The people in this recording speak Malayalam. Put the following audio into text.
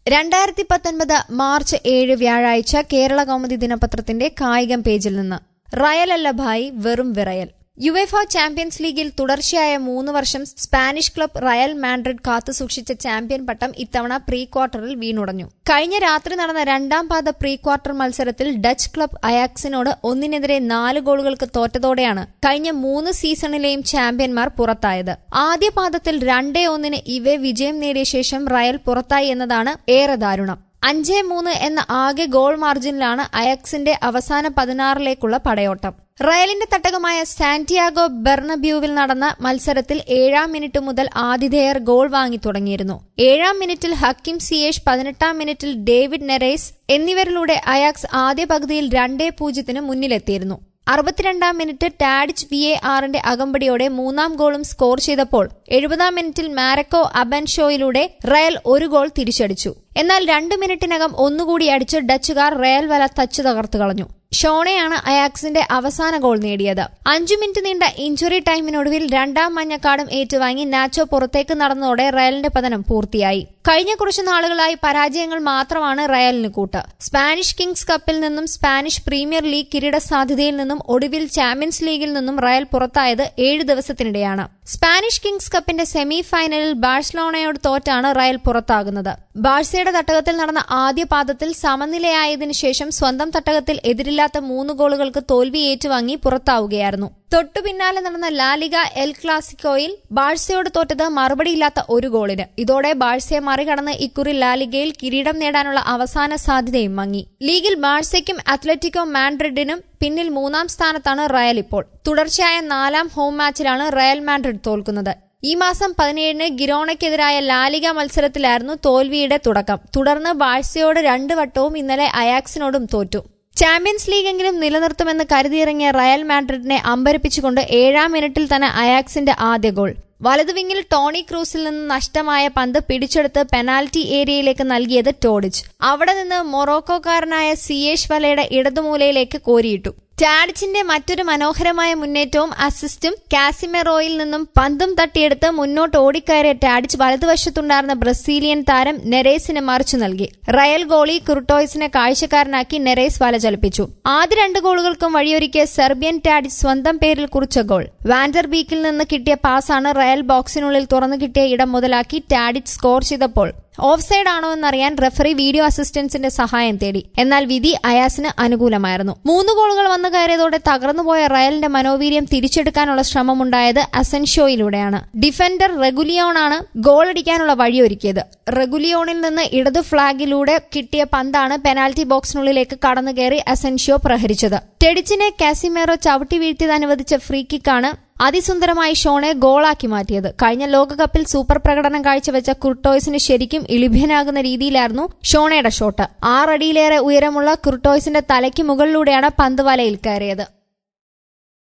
രണ്ടായിരത്തി പത്തൊൻപത് മാർച്ച് ഏഴ് വ്യാഴാഴ്ച കേരള കൗമുദി ദിനപത്രത്തിന്റെ കായികം പേജിൽ നിന്ന് റയലല്ല ഭായി വെറും വിറയൽ യുവേഫ ചാമ്പ്യൻസ് ലീഗിൽ തുടർച്ചയായ മൂന്ന് വർഷം സ്പാനിഷ് ക്ലബ് റയൽ മാഡ്രിഡ് കാത്തുസൂക്ഷിച്ച ചാമ്പ്യൻ പട്ടം ഇത്തവണ പ്രീ ക്വാർട്ടറിൽ വീണുടഞ്ഞു കഴിഞ്ഞ രാത്രി നടന്ന രണ്ടാം പാദ പ്രീ ക്വാർട്ടർ മത്സരത്തിൽ ഡച്ച് ക്ലബ് അയാക്സിനോട് ഒന്നിനെതിരെ നാല് ഗോളുകൾക്ക് തോറ്റതോടെയാണ് കഴിഞ്ഞ മൂന്ന് സീസണിലെയും ചാമ്പ്യന്മാർ പുറത്തായത് ആദ്യ പാദത്തിൽ രണ്ടേ ഒന്നിന് ഇവെ വിജയം നേടിയ ശേഷം റയൽ പുറത്തായി എന്നതാണ് ഏറെ ദാരുണം അഞ്ചേ മൂന്ന് എന്ന ആകെ ഗോൾ മാർജിനിലാണ് അയക്സിന്റെ അവസാന പതിനാറിലേക്കുള്ള പടയോട്ടം റയലിന്റെ തട്ടകമായ സാന്റിയാഗോ ബെർണബ്യൂവിൽ നടന്ന മത്സരത്തിൽ ഏഴാം മിനിറ്റ് മുതൽ ആതിഥേയർ ഗോൾ വാങ്ങി തുടങ്ങിയിരുന്നു ഏഴാം മിനിറ്റിൽ ഹക്കിം സിയേഷ് പതിനെട്ടാം മിനിറ്റിൽ ഡേവിഡ് നെറേസ് എന്നിവരിലൂടെ അയാക്സ് ആദ്യ പകുതിയിൽ രണ്ടേ പൂജ്യത്തിന് മുന്നിലെത്തിയിരുന്നു അറുപത്തിരണ്ടാം മിനിറ്റ് ടാഡിച്ച് വി എ ആറിന്റെ അകമ്പടിയോടെ മൂന്നാം ഗോളും സ്കോർ ചെയ്തപ്പോൾ എഴുപതാം മിനിറ്റിൽ മാരക്കോ അബൻഷോയിലൂടെ റയൽ ഒരു ഗോൾ തിരിച്ചടിച്ചു എന്നാൽ രണ്ട് മിനിറ്റിനകം ഒന്നുകൂടി അടിച്ച് ഡച്ചുകാർ റയൽ വല തച്ചു തകർത്തു കളഞ്ഞു ഷോണയാണ് അയാക്സിന്റെ അവസാന ഗോൾ നേടിയത് അഞ്ചു മിനിറ്റ് നീണ്ട ഇഞ്ചുറി ടൈമിനൊടുവിൽ രണ്ടാം മഞ്ഞക്കാടും ഏറ്റുവാങ്ങി നാച്ചോ പുറത്തേക്ക് നടന്നതോടെ റയലിന്റെ പതനം പൂർത്തിയായി കഴിഞ്ഞ കുറച്ചു നാളുകളായി പരാജയങ്ങൾ മാത്രമാണ് റയലിന് കൂട്ട് സ്പാനിഷ് കിങ്സ് കപ്പിൽ നിന്നും സ്പാനിഷ് പ്രീമിയർ ലീഗ് കിരീട സാധ്യതയിൽ നിന്നും ഒടുവിൽ ചാമ്പ്യൻസ് ലീഗിൽ നിന്നും റയൽ പുറത്തായത് ഏഴ് ദിവസത്തിനിടെയാണ് സ്പാനിഷ് കിങ്സ് കപ്പിന്റെ സെമി ഫൈനലിൽ ബാഴ്സലോണയോട് തോറ്റാണ് റയൽ പുറത്താകുന്നത് ബാഴ്സയുടെ തട്ടകത്തിൽ നടന്ന ആദ്യ പാദത്തിൽ സമനിലയായതിനു ശേഷം സ്വന്തം തട്ടകത്തിൽ എതിരില്ലാത്ത മൂന്ന് ഗോളുകൾക്ക് തോൽവി ഏറ്റുവാങ്ങി പുറത്താവുകയായിരുന്നു തൊട്ടു പിന്നാലെ നടന്ന ലാലിഗ എൽ ക്ലാസിക്കോയിൽ ബാഴ്സയോട് തോറ്റത് മറുപടിയില്ലാത്ത ഒരു ഗോളിന് ഇതോടെ ബാഴ്സയെ മറികടന്ന് ഇക്കുറി ലാലിഗയിൽ കിരീടം നേടാനുള്ള അവസാന സാധ്യതയും മങ്ങി ലീഗിൽ ബാഴ്സയ്ക്കും അത്ലറ്റിക്കോ മാൻഡ്രിഡിനും പിന്നിൽ മൂന്നാം സ്ഥാനത്താണ് റയൽ ഇപ്പോൾ തുടർച്ചയായ നാലാം ഹോം മാച്ചിലാണ് റയൽ മാൻഡ്രിഡ് തോൽക്കുന്നത് ഈ മാസം പതിനേഴിന് ഗിരോണയ്ക്കെതിരായ ലാലിക മത്സരത്തിലായിരുന്നു തോൽവിയുടെ തുടക്കം തുടർന്ന് ബാഴ്സയോട് രണ്ട് വട്ടവും ഇന്നലെ അയാക്സിനോടും തോറ്റു ചാമ്പ്യൻസ് ലീഗെങ്കിലും നിലനിർത്തുമെന്ന് കരുതിയിറങ്ങിയ റയൽ മാഡ്രിഡിനെ അമ്പരപ്പിച്ചുകൊണ്ട് ഏഴാം മിനിറ്റിൽ തന്നെ അയാക്സിന്റെ ആദ്യ ഗോൾ വലതുവിങ്ങിൽ ടോണി ക്രൂസിൽ നിന്ന് നഷ്ടമായ പന്ത് പിടിച്ചെടുത്ത് പെനാൽറ്റി ഏരിയയിലേക്ക് നൽകിയത് ടോഡിച്ച് അവിടെ നിന്ന് മൊറോക്കോക്കാരനായ സിയേഷ് വലയുടെ ഇടതുമൂലയിലേക്ക് കോരിയിട്ടു ടാഡിച്ചിന്റെ മറ്റൊരു മനോഹരമായ മുന്നേറ്റവും അസിസ്റ്റും കാസിമെറോയിൽ നിന്നും പന്തും തട്ടിയെടുത്ത് മുന്നോട്ട് ഓടിക്കയറിയ ടാഡിച്ച് വലതുവശത്തുണ്ടായിരുന്ന ബ്രസീലിയൻ താരം നെരേസിന് മറിച്ചു നൽകി റയൽ ഗോളി കുർട്ടോയ്സിനെ കാഴ്ചക്കാരനാക്കി നെരേസ് വല ചലിപ്പിച്ചു ആദ്യ രണ്ട് ഗോളുകൾക്കും വഴിയൊരുക്കിയ സെർബിയൻ ടാഡിച്ച് സ്വന്തം പേരിൽ കുറിച്ച ഗോൾ വാൻഡർ ബീക്കിൽ നിന്ന് കിട്ടിയ പാസാണ് റയൽ ബോക്സിനുള്ളിൽ തുറന്നു കിട്ടിയ ഇടം മുതലാക്കി ടാഡിച്ച് സ്കോർ ചെയ്തപ്പോൾ ഓഫ് സൈഡ് ആണോ എന്നറിയാൻ റെഫറി വീഡിയോ അസിസ്റ്റൻസിന്റെ സഹായം തേടി എന്നാൽ വിധി അയാസിന് അനുകൂലമായിരുന്നു മൂന്ന് ഗോളുകൾ വന്നു കയറിയതോടെ തകർന്നുപോയ റയലിന്റെ മനോവീര്യം തിരിച്ചെടുക്കാനുള്ള ശ്രമമുണ്ടായത് അസൻഷോയിലൂടെയാണ് ഡിഫൻഡർ റെഗുലിയോണാണ് ഗോളടിക്കാനുള്ള വഴിയൊരുക്കിയത് റെഗുലിയോണിൽ നിന്ന് ഇടതു ഫ്ളാഗിലൂടെ കിട്ടിയ പന്താണ് പെനാൽറ്റി ബോക്സിനുള്ളിലേക്ക് കടന്നു കയറി അസൻഷ്യോ പ്രഹരിച്ചത് ടെഡിച്ചിനെ കാസിമേറോ ചവിട്ടി വീഴ്ത്തിയത് അനുവദിച്ച ഫ്രീ കിക്കാണ് അതിസുന്ദരമായി ഷോണെ ഗോളാക്കി മാറ്റിയത് കഴിഞ്ഞ ലോകകപ്പിൽ സൂപ്പർ പ്രകടനം കാഴ്ചവെച്ച കുർട്ടോയ്സിന് ശരിക്കും ഇളിഭ്യനാകുന്ന രീതിയിലായിരുന്നു ഷോണയുടെ ഷോട്ട് ആറടിയിലേറെ ഉയരമുള്ള കുർട്ടോയ്സിന്റെ തലയ്ക്ക് മുകളിലൂടെയാണ് പന്ത് വലയിൽ കയറിയത്